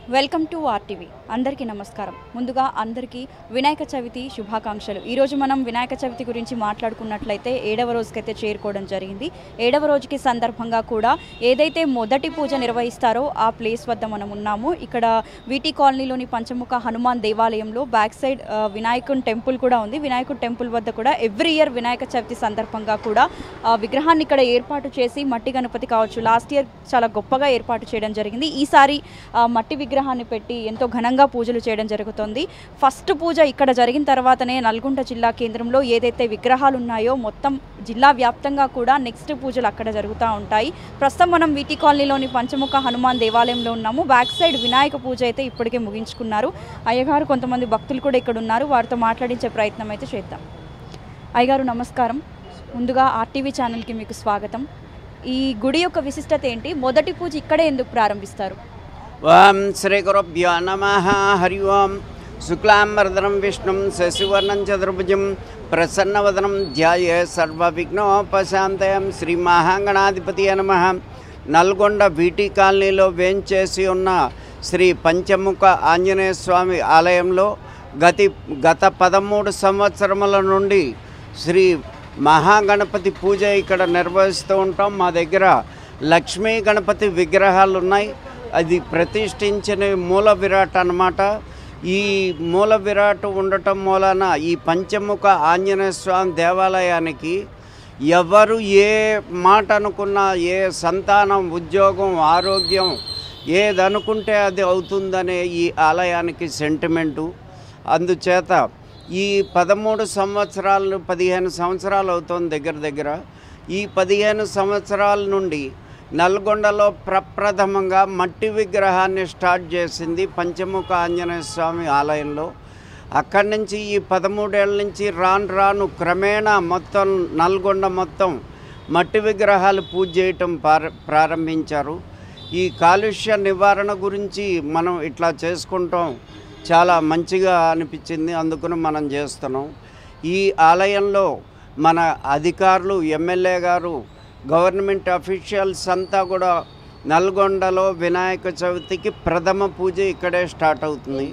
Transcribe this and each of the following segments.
Welcome to RTV అందరికీ నమస్కారం ముందుగా అందరికీ వినాయక చవితి శుభాకాంక్షలు ఈరోజు మనం వినాయక చవితి గురించి మాట్లాడుకున్నట్లయితే ఏడవ రోజుకైతే చేరుకోవడం జరిగింది ఏడవ రోజుకి సందర్భంగా కూడా ఏదైతే మొదటి పూజ నిర్వహిస్తారో ఆ ప్లేస్ వద్ద మనం ఉన్నాము ఇక్కడ వీటి కాలనీలోని పంచముఖ హనుమాన్ దేవాలయంలో బ్యాక్ సైడ్ ఆ, వినాయకుని టెంపుల్ కూడా ఉంది వినాయకుడి టెంపుల్ వద్ద కూడా ఎవ్రీ ఇయర్ వినాయక చవితి సందర్భంగా కూడా ఆ, విగ్రహాన్ని ఇక్కడ ఏర్పాటు చేసి మట్టి గణపతి కావచ్చు లాస్ట్ ఇయర్ చాలా గొప్పగా ఏర్పాటు చేయడం జరిగింది ఈసారి ఆ, మట్టి విగ్రహాన్ని పెట్టి ఎంతో ఘనంగా పూజలు చేయడం జరుగుతుంది ఫస్ట్ పూజ ఇక్కడ జరిగిన తర్వాతనే నల్గొండ జిల్లా కేంద్రంలో ఏదైతే విగ్రహాలు ఉన్నాయో మొత్తం జిల్లా వ్యాప్తంగా కూడా నెక్స్ట్ పూజలు అక్కడ జరుగుతూ ఉంటాయి ప్రస్తుతం మనం వీటి కాలనీలోని పంచముఖ హనుమాన్ దేవాలయంలో ఉన్నాము బ్యాక్ సైడ్ వినాయక పూజ అయితే ఇప్పటికే ముగించుకున్నారు అయ్యగారు కొంతమంది భక్తులు కూడా ఇక్కడ ఉన్నారు వారితో మాట్లాడించే ప్రయత్నం అయితే చేద్దాం అయ్యగారు నమస్కారం ముందుగా ఆర్టీవీ ఛానల్కి మీకు స్వాగతం ఈ గుడి యొక్క విశిష్టత ఏంటి మొదటి పూజ ఇక్కడే ఎందుకు ప్రారంభిస్తారు ఓం శ్రీ గురుభ్యో నమ హరి ఓం శుక్లాంబరదనం విష్ణుం శశివర్ణం చతుర్భుజం ప్రసన్నవదనం ధ్యాయే సర్వవిఘ్నోపశాంతయం శ్రీ మహాగణాధిపతి నమ నల్గొండ వీటి కాలనీలో వేంచేసి ఉన్న శ్రీ పంచముఖ ఆంజనేయ స్వామి ఆలయంలో గతి గత పదమూడు సంవత్సరముల నుండి శ్రీ మహాగణపతి పూజ ఇక్కడ నిర్వహిస్తూ ఉంటాం మా దగ్గర లక్ష్మీ గణపతి విగ్రహాలు ఉన్నాయి అది ప్రతిష్ఠించిన మూల విరాట్ అన్నమాట ఈ మూల విరాట్ ఉండటం మూలన ఈ పంచముఖ ఆంజనేయ స్వామి దేవాలయానికి ఎవరు ఏ మాట అనుకున్నా ఏ సంతానం ఉద్యోగం ఆరోగ్యం ఏదనుకుంటే అది అవుతుందనే ఈ ఆలయానికి సెంటిమెంటు అందుచేత ఈ పదమూడు సంవత్సరాలు పదిహేను సంవత్సరాలు అవుతుంది దగ్గర దగ్గర ఈ పదిహేను సంవత్సరాల నుండి నల్గొండలో ప్రప్రథమంగా మట్టి విగ్రహాన్ని స్టార్ట్ చేసింది పంచముఖ ఆంజనేయ స్వామి ఆలయంలో అక్కడి నుంచి ఈ పదమూడేళ్ళ నుంచి రాను రాను క్రమేణా మొత్తం నల్గొండ మొత్తం మట్టి విగ్రహాలు పూజ చేయటం ప్రార ప్రారంభించారు ఈ కాలుష్య నివారణ గురించి మనం ఇట్లా చేసుకుంటాం చాలా మంచిగా అనిపించింది అందుకని మనం చేస్తున్నాం ఈ ఆలయంలో మన అధికారులు ఎమ్మెల్యే గారు గవర్నమెంట్ అఫీషియల్స్ అంతా కూడా నల్గొండలో వినాయక చవితికి ప్రథమ పూజ ఇక్కడే స్టార్ట్ అవుతుంది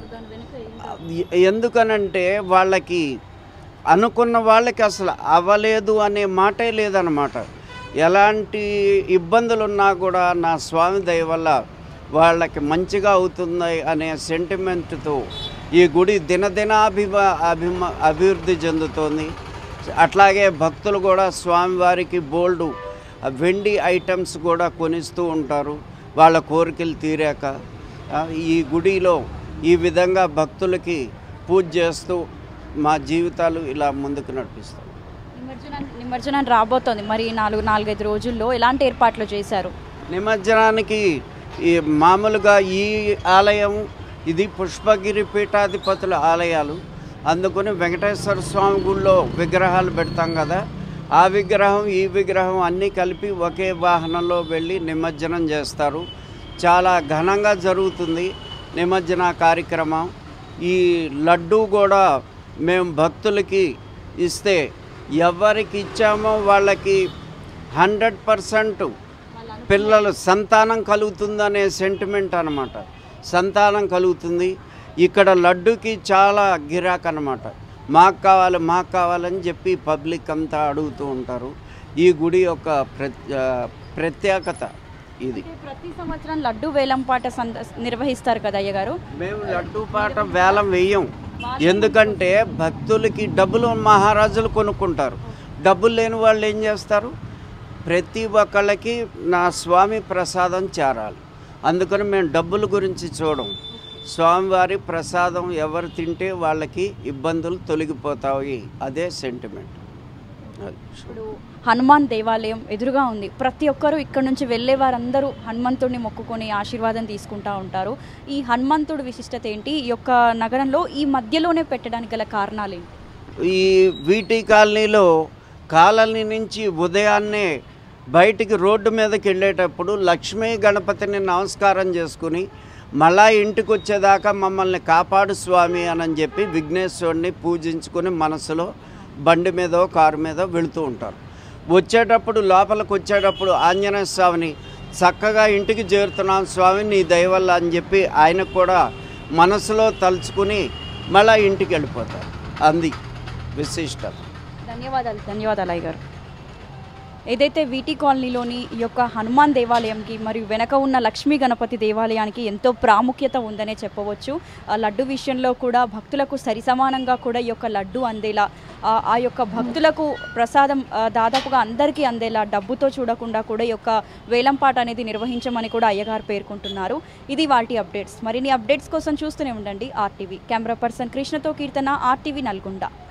ఎ- ఎందుకనంటే వాళ్ళకి అనుకున్న వాళ్ళకి అసలు అవ్వలేదు అనే మాటే లేదనమాట ఎలాంటి ఇబ్బందులు ఉన్నా కూడా నా స్వామి దయ వల్ల వాళ్ళకి మంచిగా అవుతుంది అనే సెంటిమెంట్తో ఈ గుడి దినదినాభిమ అభిమ అభివృద్ధి చెందుతోంది అట్లాగే భక్తులు కూడా స్వామివారికి బోల్డు వెండి ఐటమ్స్ కూడా కొనిస్తూ ఉంటారు వాళ్ళ కోరికలు తీరాక ఆ, ఈ గుడిలో ఈ విధంగా భక్తులకి పూజ చేస్తూ మా జీవితాలు ఇలా ముందుకు నడిపిస్తాం నిమజ్జనం నిమజ్జనం రాబోతోంది మరి నాలుగు నాలుగైదు రోజుల్లో ఎలాంటి ఏర్పాట్లు చేశారు నిమజ్జనానికి ఈ మామూలుగా ఈ ఆలయం ఇది పుష్పగిరి పీఠాధిపతుల ఆలయాలు అందుకని వెంకటేశ్వర స్వామి గుళ్ళో విగ్రహాలు పెడతాం కదా ఆ విగ్రహం ఈ విగ్రహం అన్నీ కలిపి ఒకే వాహనంలో వెళ్ళి నిమజ్జనం చేస్తారు చాలా ఘనంగా జరుగుతుంది నిమజ్జన కార్యక్రమం ఈ లడ్డూ కూడా మేము భక్తులకి ఇస్తే ఎవరికి ఇచ్చామో వాళ్ళకి హండ్రెడ్ పర్సెంట్ పిల్లలు సంతానం కలుగుతుందనే సెంటిమెంట్ అనమాట సంతానం కలుగుతుంది ఇక్కడ లడ్డుకి చాలా గిరాక్ అనమాట మాకు కావాలి మాకు కావాలని చెప్పి పబ్లిక్ అంతా అడుగుతూ ఉంటారు ఈ గుడి యొక్క ప్రత్య ప్రత్యేకత ఇది అంటే ప్రతి సంవత్సరం లడ్డు వేలంపాట సంద నిర్వహిస్తారు కదా అయ్యగారు మేము లడ్డు పాట వేలం వేయం ఎందుకంటే భక్తులకి డబ్బులు మహారాజులు కొనుక్కుంటారు డబ్బులు లేని వాళ్ళు ఏం చేస్తారు ప్రతి ఒక్కళ్ళకి నా స్వామి ప్రసాదం చేరాలి అందుకని మేము డబ్బుల గురించి చూడం స్వామివారి ప్రసాదం ఎవరు తింటే వాళ్ళకి ఇబ్బందులు తొలగిపోతాయి అదే సెంటిమెంట్ అది. ఇప్పుడు హనుమాన్ దేవాలయం ఎదురుగా ఉంది ప్రతి ఒక్కరూ ఇక్కడ నుంచి వెళ్ళే వారందరూ హనుమంతుడిని మొక్కుకొని ఆశీర్వాదం తీసుకుంటా ఉంటారు ఈ హనుమంతుడి విశిష్టత ఏంటి ఈ యొక్క నగరంలో ఈ మధ్యలోనే పెట్టడానికి గల కారణాలు ఏంటి ఈ వీటి కాలనీలో కాలనీ నుంచి ఉదయాన్నే బయటికి రోడ్డు మీదకి వెళ్ళేటప్పుడు లక్ష్మీ గణపతిని నమస్కారం చేసుకుని మళ్ళా ఇంటికి వచ్చేదాకా మమ్మల్ని కాపాడు స్వామి అని చెప్పి విఘ్నేశ్వరుని పూజించుకుని మనసులో బండి మీదో కారు మీద వెళుతూ ఉంటారు వచ్చేటప్పుడు లోపలికి వచ్చేటప్పుడు ఆంజనేయ స్వామిని చక్కగా ఇంటికి చేరుతున్నాం స్వామి నీ దయ వల్ల అని చెప్పి ఆయనకు కూడా మనసులో తలుచుకుని మళ్ళా ఇంటికి వెళ్ళిపోతారు అంది విశిష్టత ధన్యవాదాలు ధన్యవాదాలు అయ్యగారు ఏదైతే వీటి కాలనీలోని ఈ యొక్క హనుమాన్ దేవాలయంకి మరియు వెనక ఉన్న లక్ష్మీ గణపతి దేవాలయానికి ఎంతో ప్రాముఖ్యత ఉందనే చెప్పవచ్చు ఆ లడ్డు విషయంలో కూడా భక్తులకు సరిసమానంగా కూడా ఈ యొక్క లడ్డు అందేలా ఆ- ఆ యొక్క భక్తులకు ప్రసాదం ఆ, దాదాపుగా అందరికీ అందేలా డబ్బుతో చూడకుండా కూడా ఈ యొక్క వేలంపాట అనేది నిర్వహించమని కూడా అయ్యగారు పేర్కొంటున్నారు ఇది వాటి అప్డేట్స్ మరిన్ని అప్డేట్స్ కోసం చూస్తూనే ఉండండి ఆర్టీవీ కెమెరా పర్సన్ కృష్ణతో కీర్తన ఆర్టీవీ నల్గొండ